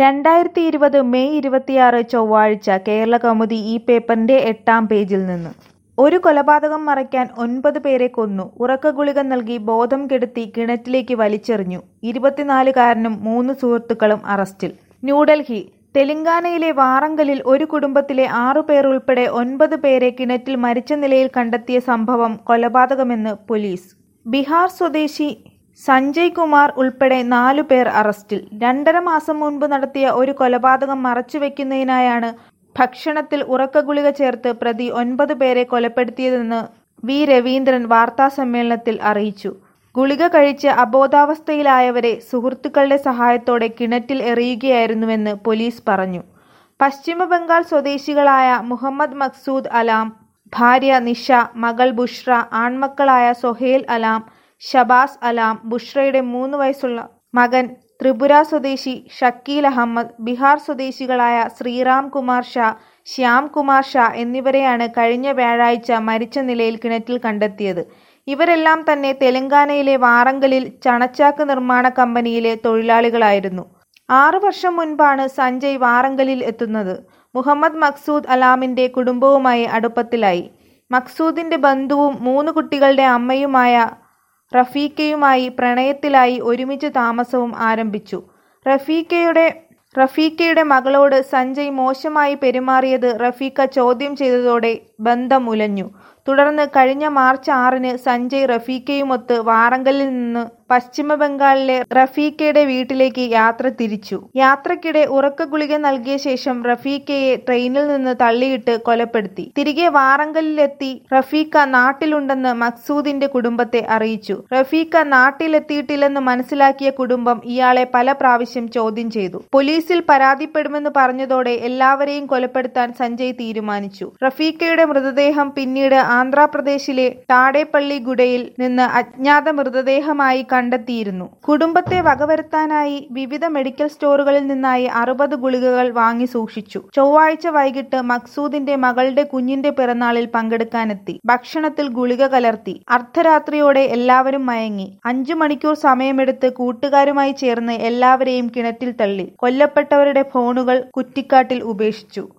രണ്ടായിരത്തി ഇരുപത് മെയ് ഇരുപത്തിയാറ് ചൊവ്വാഴ്ച കേരളകൗമുദി ഈ പേപ്പറിന്റെ എട്ടാം പേജിൽ നിന്ന് ഒരു കൊലപാതകം മറയ്ക്കാൻ ഒൻപത് പേരെ കൊന്നു ഉറക്കഗുളിക നൽകി ബോധം കെടുത്തി കിണറ്റിലേക്ക് വലിച്ചെറിഞ്ഞു ഇരുപത്തിനാലുകാരനും മൂന്ന് സുഹൃത്തുക്കളും അറസ്റ്റിൽ ന്യൂഡൽഹി തെലങ്കാനയിലെ വാറങ്കലിൽ ഒരു കുടുംബത്തിലെ ആറു പേർ ഉൾപ്പെടെ ഒൻപത് പേരെ കിണറ്റിൽ മരിച്ച നിലയിൽ കണ്ടെത്തിയ സംഭവം കൊലപാതകമെന്ന് പോലീസ് ബീഹാർ സ്വദേശി സഞ്ജയ് കുമാർ ഉൾപ്പെടെ നാലു പേർ അറസ്റ്റിൽ രണ്ടര മാസം മുൻപ് നടത്തിയ ഒരു കൊലപാതകം മറച്ചുവെക്കുന്നതിനായാണ് ഭക്ഷണത്തിൽ ഉറക്കഗുളിക ചേർത്ത് പ്രതി ഒൻപത് പേരെ കൊലപ്പെടുത്തിയതെന്ന് വി രവീന്ദ്രൻ വാർത്താസമ്മേളനത്തിൽ അറിയിച്ചു ഗുളിക കഴിച്ച് അബോധാവസ്ഥയിലായവരെ സുഹൃത്തുക്കളുടെ സഹായത്തോടെ കിണറ്റിൽ എറിയുകയായിരുന്നുവെന്ന് പോലീസ് പറഞ്ഞു പശ്ചിമബംഗാൾ സ്വദേശികളായ മുഹമ്മദ് മക്സൂദ് അലാം ഭാര്യ നിഷ മകൾ ബുഷ്ര ആൺമക്കളായ സൊഹേൽ അലാം ഷബാസ് അലാം ബുഷ്രയുടെ മൂന്ന് വയസ്സുള്ള മകൻ ത്രിപുര സ്വദേശി ഷക്കീൽ അഹമ്മദ് ബീഹാർ സ്വദേശികളായ ശ്രീറാം കുമാർ ഷാ ശ്യാം കുമാർ ഷാ എന്നിവരെയാണ് കഴിഞ്ഞ വ്യാഴാഴ്ച മരിച്ച നിലയിൽ കിണറ്റിൽ കണ്ടെത്തിയത് ഇവരെല്ലാം തന്നെ തെലങ്കാനയിലെ വാറങ്കലിൽ ചണച്ചാക്ക് നിർമ്മാണ കമ്പനിയിലെ തൊഴിലാളികളായിരുന്നു ആറു വർഷം മുൻപാണ് സഞ്ജയ് വാറങ്കലിൽ എത്തുന്നത് മുഹമ്മദ് മക്സൂദ് അലാമിന്റെ കുടുംബവുമായി അടുപ്പത്തിലായി മക്സൂദിന്റെ ബന്ധുവും മൂന്ന് കുട്ടികളുടെ അമ്മയുമായ റഫീഖയുമായി പ്രണയത്തിലായി ഒരുമിച്ച് താമസവും ആരംഭിച്ചു റഫീഖയുടെ റഫീഖയുടെ മകളോട് സഞ്ജയ് മോശമായി പെരുമാറിയത് റഫീഖ ചോദ്യം ചെയ്തതോടെ ബന്ധം ഉലഞ്ഞു തുടർന്ന് കഴിഞ്ഞ മാർച്ച് ആറിന് സഞ്ജയ് റഫീഖയുമൊത്ത് വാറങ്കലിൽ നിന്ന് പശ്ചിമ ബംഗാളിലെ റഫീഖയുടെ വീട്ടിലേക്ക് യാത്ര തിരിച്ചു യാത്രക്കിടെ ഉറക്ക ഗുളിക നൽകിയ ശേഷം റഫീഖയെ ട്രെയിനിൽ നിന്ന് തള്ളിയിട്ട് കൊലപ്പെടുത്തി തിരികെ വാറങ്കലിലെത്തി റഫീഖ നാട്ടിലുണ്ടെന്ന് മക്സൂദിന്റെ കുടുംബത്തെ അറിയിച്ചു റഫീഖ നാട്ടിലെത്തിയിട്ടില്ലെന്ന് മനസ്സിലാക്കിയ കുടുംബം ഇയാളെ പല പ്രാവശ്യം ചോദ്യം ചെയ്തു പോലീസിൽ പരാതിപ്പെടുമെന്ന് പറഞ്ഞതോടെ എല്ലാവരെയും കൊലപ്പെടുത്താൻ സഞ്ജയ് തീരുമാനിച്ചു റഫീഖയുടെ മൃതദേഹം പിന്നീട് ആന്ധ്രാപ്രദേശിലെ ടാഡേപ്പള്ളി ഗുഡയിൽ നിന്ന് അജ്ഞാത മൃതദേഹമായി കണ്ടെത്തിയിരുന്നു കുടുംബത്തെ വകവരുത്താനായി വിവിധ മെഡിക്കൽ സ്റ്റോറുകളിൽ നിന്നായി അറുപത് ഗുളികകൾ വാങ്ങി സൂക്ഷിച്ചു ചൊവ്വാഴ്ച വൈകിട്ട് മക്സൂദിന്റെ മകളുടെ കുഞ്ഞിന്റെ പിറന്നാളിൽ പങ്കെടുക്കാനെത്തി ഭക്ഷണത്തിൽ ഗുളിക കലർത്തി അർദ്ധരാത്രിയോടെ എല്ലാവരും മയങ്ങി അഞ്ചു മണിക്കൂർ സമയമെടുത്ത് കൂട്ടുകാരുമായി ചേർന്ന് എല്ലാവരെയും കിണറ്റിൽ തള്ളി കൊല്ലപ്പെട്ടവരുടെ ഫോണുകൾ കുറ്റിക്കാട്ടിൽ ഉപേക്ഷിച്ചു